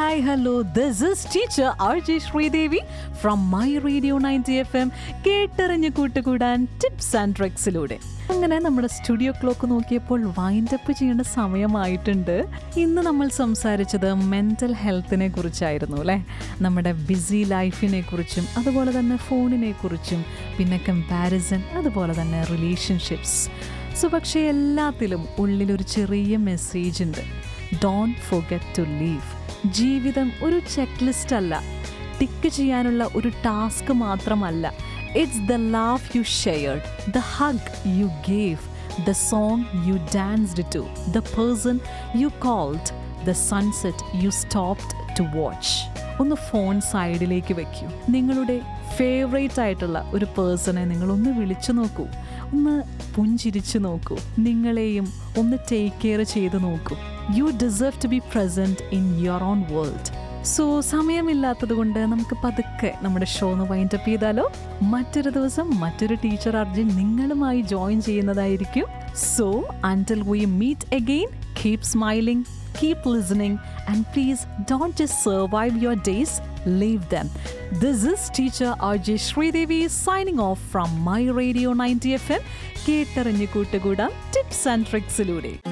hi hello this is teacher R J Sreedevi from my radio ninety F M കേട്ടറിഞ്ഞ് കൂട്ടുകൂടാൻ tips and ട്രിക്സിലൂടെ അങ്ങനെ നമ്മുടെ സ്റ്റുഡിയോ ക്ലോക്ക് നോക്കിയപ്പോൾ വൈൻഡ് അപ്പ് ചെയ്യേണ്ട സമയമായിട്ടുണ്ട് ഇന്ന് നമ്മൾ സംസാരിച്ചത് മെൻ്റൽ ഹെൽത്തിനെ കുറിച്ചായിരുന്നു അല്ലേ നമ്മുടെ ബിസി ലൈഫിനെ കുറിച്ചും അതുപോലെ തന്നെ ഫോണിനെ കുറിച്ചും പിന്നെ കമ്പാരിസൺ അതുപോലെ തന്നെ റിലേഷൻഷിപ്സ് സോ പക്ഷേ എല്ലാത്തിലും ഉള്ളിലൊരു ചെറിയ മെസ്സേജ് ഉണ്ട് ഡോണ്ട് ഫോർഗെറ്റ് ടു ലീവ് ജീവിതം ഒരു ചെക്ക് ലിസ്റ്റ് അല്ല ടിക്ക് ചെയ്യാനുള്ള ഒരു ടാസ്ക് മാത്രമല്ല it's the love you shared the hug you gave the song you danced to the person you called the sunset you stopped to watch ഒന്ന് phone സൈഡിലേക്ക് വെക്കൂ നിങ്ങളുടെ ഫേവറേറ്റ് ആയിട്ടുള്ള ഒരു പേഴ്സണെ നിങ്ങളൊന്ന് വിളിച്ചു നോക്കൂ ഒന്ന് പുഞ്ചിരിച്ചു നോക്കൂ നിങ്ങളെയും ഒന്ന് ടേക്ക് കെയർ ചെയ്ത് നോക്കൂ you deserve to be present in your own world so സമയമില്ലാത്തത് കൊണ്ട് നമുക്ക് പതുക്കെ നമ്മുടെ ഷോ ഒന്ന് വൈൻഡ് അപ്പ് ചെയ്താലോ മറ്റൊരു ദിവസം മറ്റൊരു ടീച്ചർ അർജുൻ നിങ്ങളുമായി ജോയിൻ ചെയ്യുന്നതായിരിക്കും so until we meet again keep smiling keep listening and please don't just survive your days live them this is teacher rj sridevi signing off from my radio 90 fm കേട്ടറിഞ്ഞു കൂട്ടുകൂടാം tips and ട്രിക്സിലൂടെ